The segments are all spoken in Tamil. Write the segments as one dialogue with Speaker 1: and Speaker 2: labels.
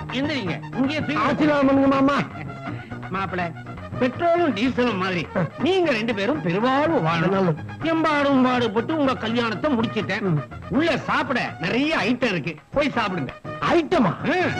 Speaker 1: எந்திரிங்க இங்கே
Speaker 2: ஆசீர்வாதம் பண்ணுங்க மாமா
Speaker 1: மாப்பிள பெட்ரோலும் டீசலும் மாதிரி நீங்க ரெண்டு பேரும் பெருவாழ்வு வாழணும்
Speaker 2: நல்லது.
Speaker 1: எம்பாடும் பாடுபட்டு உங்க கல்யாணத்தை முடிச்சிட்டேன்
Speaker 2: ம்.
Speaker 1: உள்ள சாப்பிட நிறைய ஐட்டம் இருக்கு போய் சாப்பிடுங்க
Speaker 2: ஐட்டமா
Speaker 1: ம்.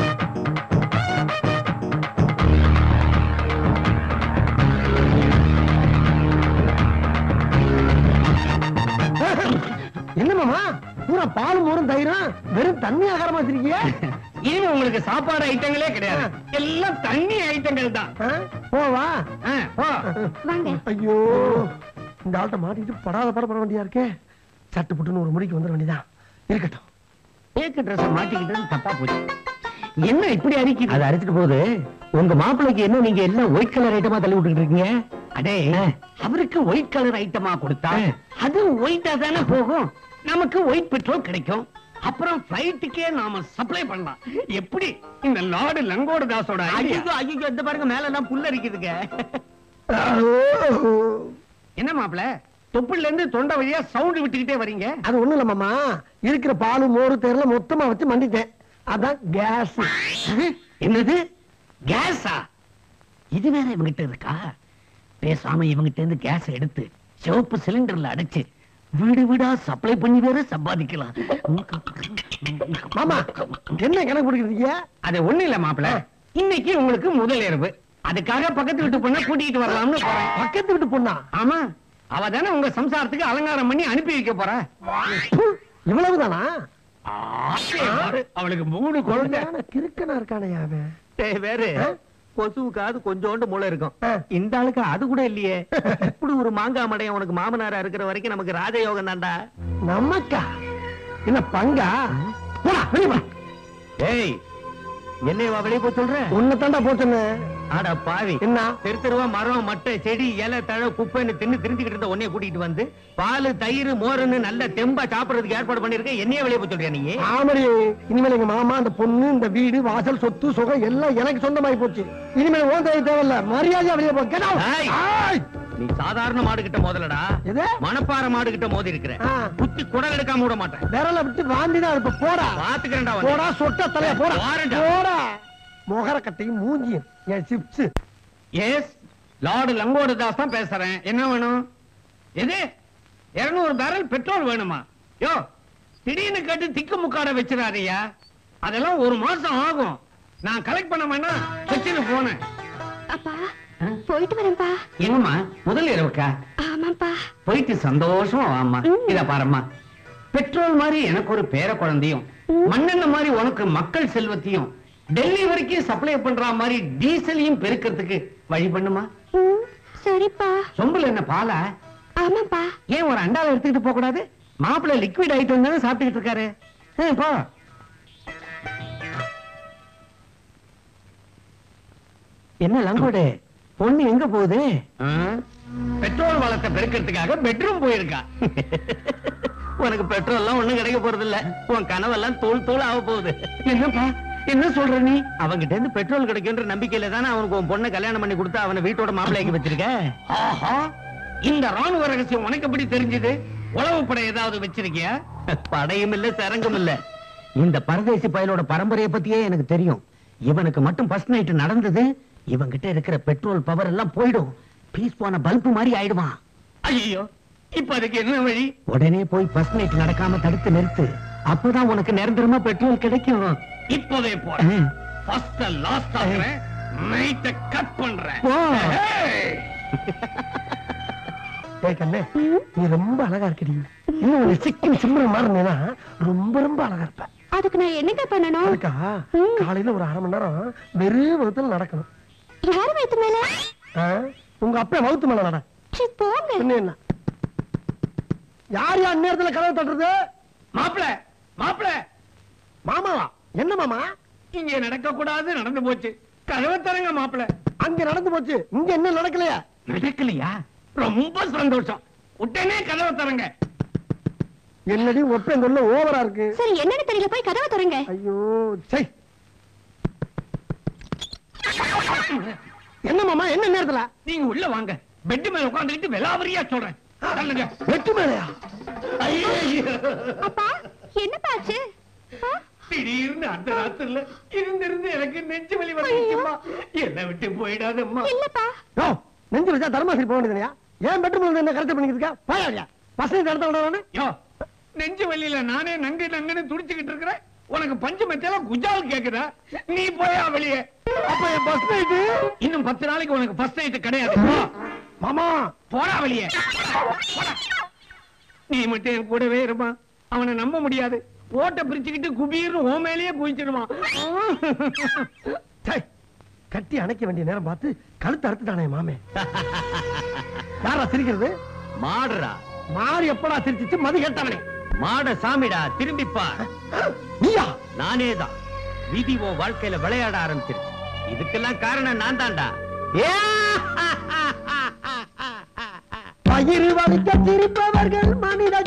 Speaker 2: என்ன மாமா பூரா பால் மோரும் தயிரும் வெறும் தண்ணி ஆகாரமா வச்சிருக்கீங்க
Speaker 1: இனிமே உங்களுக்கு சாப்பாடு ஐட்டங்களே கிடையாது எல்லாம் தண்ணி ஐட்டங்கள் தான்
Speaker 2: ஆ? போவா
Speaker 1: ஆ, போ.
Speaker 3: வாங்க
Speaker 2: ஐயோ இந்த ஆள்கிட்ட மாட்டிக்கிட்டு படாத பட வேண்டியா இருக்கே சட்டு புட்டுன்னு ஒரு முடிக்கு வந்துட வேண்டியதான் இருக்கட்டும்
Speaker 1: தேக்கு ட்ரெஸ் மாட்டிக்கிட்டது தப்பா போச்சு என்ன இப்படி அரிக்குது
Speaker 4: அது அடிச்சிட்டு போகுது உங்க மாப்பிள்ளைக்கு என்ன நீங்க எல்லாம் ஒயிட் கலர் ஐட்டமா தள்ளி விட்டுட்டு இருக்கீங்க
Speaker 1: அடே அவருக்கு ஒயிட் கலர் ஐட்டமா கொடுத்தா
Speaker 4: ஆ.
Speaker 1: அது ஒயிட்டா தானே போகும் நமக்கு ஒயிட் பெட்ரோல் கிடைக்கும் அப்புறம் பிளைட்டுக்கே நாம சப்ளை பண்ணலாம் எப்படி இந்த லார்டு லங்கோட தாஸோட ஐடியா
Speaker 4: ஐயோ ஐயோ இந்த பாருங்க மேல எல்லாம் புல்ல அரிக்குதுங்க
Speaker 1: என்ன மாப்ள தொப்புல இருந்து தொண்டை வழியா சவுண்ட் விட்டுக்கிட்டே வரீங்க
Speaker 2: அது ஒண்ணு இல்ல மாமா இருக்கிற பால் மோரு தேர்ல மொத்தமா வச்சு மண்டிட்டேன் அதான் கேஸ்
Speaker 1: என்னது கேஸா இது வேற இவங்கிட்ட இருக்கா பேசாம இவங்கிட்ட இருந்து கேஸ் எடுத்து சிவப்பு சிலிண்டர்ல அடைச்சு வீடு வீடா சப்ளை பண்ணி வேற சம்பாதிக்கலாம்
Speaker 2: மாமா என்ன கணக்கு பிடிக்கிறீங்க
Speaker 1: அது ஒண்ணு இல்ல மாப்பிள இன்னைக்கு உங்களுக்கு முதல் இரவு அதுக்காக பக்கத்து வீட்டு பொண்ண கூட்டிட்டு வரலாம்னு போறேன்
Speaker 2: பக்கத்து வீட்டு பொண்ணா
Speaker 1: ஆமா அவ தானே உங்க சம்சாரத்துக்கு அலங்காரம் பண்ணி அனுப்பி வைக்க போற
Speaker 2: ப்பு, இவ்வளவுதானா
Speaker 1: அவளுக்கு மூணு குழந்தை
Speaker 2: குழந்தையான கிறுக்கனா இருக்கானே அவன்
Speaker 4: டேய் வேறு
Speaker 2: ஆ?
Speaker 4: கொசுவுக்காவது கொஞ்சோண்டு மூளை இருக்கும்
Speaker 2: ஆ.
Speaker 4: இந்த ஆளுக்கு அது கூட இல்லையே இப்படி ஒரு மாங்காய் மடையன் உனக்கு மாமனாரா இருக்கிற வரைக்கும் நமக்கு ராஜயோகம் தான்டா
Speaker 2: நமக்கா என்ன பங்கா போடா வெளிய போ
Speaker 4: ஏய் என்னையவா வெளியே போய் சொல்ற
Speaker 2: உன்னை தாண்டா போச்சுன்னு
Speaker 4: ஆடா பாவி
Speaker 2: என்ன
Speaker 4: தெரு தெருவா மரம் மட்டை செடி இலை தழை குப்பைன்னு தின்னு திரிஞ்சுக்கிட்டு இருந்த உன்னைய கூட்டிட்டு வந்து பால் தயிர் மோருன்னு நல்ல தெம்பா சாப்பிடுறதுக்கு ஏற்பாடு பண்ணிருக்க என்னைய வெளியே போய் சொல்றியா நீ
Speaker 2: ஆமடி இனிமேல் எங்க மாமா அந்த பொண்ணு இந்த வீடு வாசல் சொத்து சுகம் எல்லாம் எனக்கு சொந்தமாயி போச்சு இனிமேல் ஓன் தேவை தேவையில்ல மரியாதையா வெளியே போ Get out.
Speaker 4: ஏய்.
Speaker 2: ஆய்.
Speaker 4: நீ சாதாரண மாடு கிட்ட மோதலடா
Speaker 2: எது?
Speaker 4: மணப்பாறை மாடு கிட்ட மோதி இருக்கிற
Speaker 2: ஆ.
Speaker 4: குத்தி குடல் எடுக்காம விட மாட்டேன்
Speaker 2: விரல விட்டு வாந்தி தான் இப்ப போடா
Speaker 4: பாத்துக்கிறேன்டா உன்னை.
Speaker 2: போடா சொட்ட தலையா போடா
Speaker 4: வாரேன்டா.
Speaker 2: போடா முகர கட்டையும் மூஞ்சியும் என் சிப்ஸ்
Speaker 1: எஸ் லார்டு லங்கோட தாஸ் தான் பேசுறேன் என்ன வேணும் எது 200 பேரல் பெட்ரோல் வேணுமா யோ திடீர்னு கேட்டு திக்கு முக்காட வச்சிடாதீயா அதெல்லாம் ஒரு மாசம் ஆகும் நான் கலெக்ட் பண்ண வேணாம் வச்சுன்னு போனேன்
Speaker 3: அப்பா போயிட்டு வரேன்ப்பா
Speaker 1: என்னம்மா முதல் இரவுக்கா
Speaker 3: ஆமாப்பா
Speaker 1: போயிட்டு சந்தோஷமா வாம்மா
Speaker 3: ம்.
Speaker 1: இத பாரும்மா பெட்ரோல் மாதிரி எனக்கு ஒரு பேர குழந்தையும்
Speaker 3: ம்.
Speaker 1: மண்ணெண்ண மாதிரி உனக்கு மக்கள் செல்வத்தையும் டெல்லி வரைக்கும் சப்ளை பண்ற மாதிரி டீசலையும் பெருக்கிறதுக்கு வழி பண்ணுமா
Speaker 3: ம், சரிப்பா
Speaker 1: சொம்புல என்ன பாலா
Speaker 3: ஆமாப்பா
Speaker 1: ஏன் ஒரு அண்டாவை எடுத்துக்கிட்டு போக கூடாது மாப்பிள்ளை லிக்விட் ஐட்டம் தானே சாப்பிட்டுக்கிட்டு இருக்காரு ஆ, போ
Speaker 4: என்ன லங்கோடு பொண்ணு எங்க போகுது
Speaker 1: ஆ? பெட்ரோல் வளத்தை பெருக்கிறதுக்காக பெட்ரூம் போயிருக்கா
Speaker 4: உனக்கு பெட்ரோல் எல்லாம் ஒண்ணும் கிடைக்க போறது இல்ல உன் கனவெல்லாம் தூள் தூள் ஆக போகுது
Speaker 1: என்னப்பா என்ன சொல்ற நீ
Speaker 4: அவங்கிட்ட இருந்து பெட்ரோல் கிடைக்குன்ற நம்பிக்கையில தானே அவனுக்கு உன் பொண்ணை கல்யாணம் பண்ணி கொடுத்து அவனை வீட்டோட மாப்பிள்ளைக்கு வச்சிருக்க
Speaker 1: ஆஹா இந்த ராணுவ ரகசியம் உனக்கு எப்படி தெரிஞ்சது உளவு படை ஏதாவது வச்சிருக்கியா
Speaker 4: படையும் இல்ல சரங்கும் இல்ல இந்த பரதேசி பயலோட பரம்பரையை பத்தியே எனக்கு தெரியும் இவனுக்கு மட்டும் ஃபர்ஸ்ட் நைட் நடந்தது இவன்கிட்ட இருக்கிற பெட்ரோல் பவர் எல்லாம் போயிடும் பீஸ் போன பல்பு மாதிரி ஆயிடுவான்
Speaker 1: ஐயோ இப்ப அதுக்கு என்ன வழி
Speaker 4: உடனே போய் ஃபர்ஸ்ட் நைட் நடக்காம தடுத்து நிறுத்து அப்பதான் உனக்கு நிரந்தரமா பெட்ரோல் கிடைக்கும்
Speaker 1: இப்போதே போறேன்
Speaker 4: ம்.
Speaker 1: ஃபர்ஸ்ட் லாஸ்ட் ஆகுறேன் நைட்ட கட் பண்றேன்
Speaker 4: போ.
Speaker 1: ஏய்!
Speaker 2: ஏய் கண்ணே நீ ரொம்ப அழகா இருக்கடி இன்னும் ஒரு சிக்கன் சிம்மர் மாதிரி இருந்தேன்னா ரொம்ப ரொம்ப அழகா இருப்ப
Speaker 3: அதுக்கு நான் என்னங்க பண்ணணும்
Speaker 2: அதுக்கா
Speaker 3: ம்.
Speaker 2: காலையில ஒரு அரை மணி நேரம் வெறும் விதத்துல நடக்கணும்
Speaker 3: யாரு வயித்து மேல
Speaker 2: ஆ? உங்க அப்பா வகுத்து மேல நட
Speaker 3: சீ, போங்க
Speaker 2: என்ன என்ன யார் யார் நேரத்துல கதவை தட்டுறது
Speaker 1: மாப்பிள மாப்பிள
Speaker 2: மாமாவா என்ன மாமா
Speaker 1: இங்க நடக்க கூடாது நடந்து போச்சு கதவை தரங்க மாப்பிள
Speaker 2: அங்க நடந்து போச்சு இங்க என்ன நடக்கலையா
Speaker 1: நடக்கலையா ரொம்ப சந்தோஷம் உடனே கதவை தரங்க
Speaker 2: என்னடி ஒப்பேன் சொல்ல ஓவரா இருக்கு
Speaker 3: சரி என்னன்னு தெரியல போய் கதவை திறங்க
Speaker 2: ஐயோ சை என்ன மாமா என்ன நேரத்துல
Speaker 1: நீங்க உள்ள வாங்க பெட் மேல உட்கார்ந்துட்டு விலாவரியா சொல்றேன் தள்ளுங்க.
Speaker 2: வெட்டு மேலையா
Speaker 1: ஐயையோ.
Speaker 3: அப்பா என்னப்பா ஆச்சு ஆ?
Speaker 1: திடீர்னு அந்த ராத்திரில இருந்திருந்து எனக்கு நெஞ்சு வலி வந்துச்சுமா என்னை விட்டு போயிடாதம்மா
Speaker 3: இல்லப்பா
Speaker 2: யோ நெஞ்சு வச்சா தர்மாசிரி போக வேண்டியதுயா ஏன் பெட்ரூம்ல என்ன கருத்து பண்ணிக்கிட்டு இருக்கா போயா பசங்க நடத்த விடாதானே
Speaker 1: யோ நெஞ்சு வலியில நானே நங்கு நங்குன்னு துடிச்சுக்கிட்டு இருக்கிறேன் உனக்கு பஞ்சு மெத்தெல்லாம் குஜால் கேக்குதா நீ போயா வெளியே
Speaker 2: அப்ப என் பஸ் நைட்டு
Speaker 1: இன்னும் பத்து நாளைக்கு உனக்கு ஃபர்ஸ்ட் நைட் கிடையாது போ.
Speaker 2: மாமா
Speaker 1: போடா வெளியே போடா. நீ மட்டும் என் கூடவே இருமா அவனை நம்ப முடியாது ஓட்ட பிரிச்சுக்கிட்டு குபீர்னு ஓ மேலேயே குதிச்சிடுவான்
Speaker 2: சை, கட்டி அணைக்க வேண்டிய நேரம் பார்த்து கழுத்து அறுத்துட்டானே மாமே யாரா சிரிக்கிறது
Speaker 4: மாடுறா
Speaker 2: மாறி எப்படா சிரிச்சிச்சு மதி கேட்டவனே
Speaker 4: மாட சாமிடா திரும்பி பார்
Speaker 2: நீயா
Speaker 4: நானே தான் விதி உன் வாழ்க்கையில விளையாட ஆரம்பிச்சிருச்சு இதுக்கெல்லாம் காரணம் நான் தான்டா
Speaker 2: பயிர் வலிக்க சிரிப்பவர்கள் மனித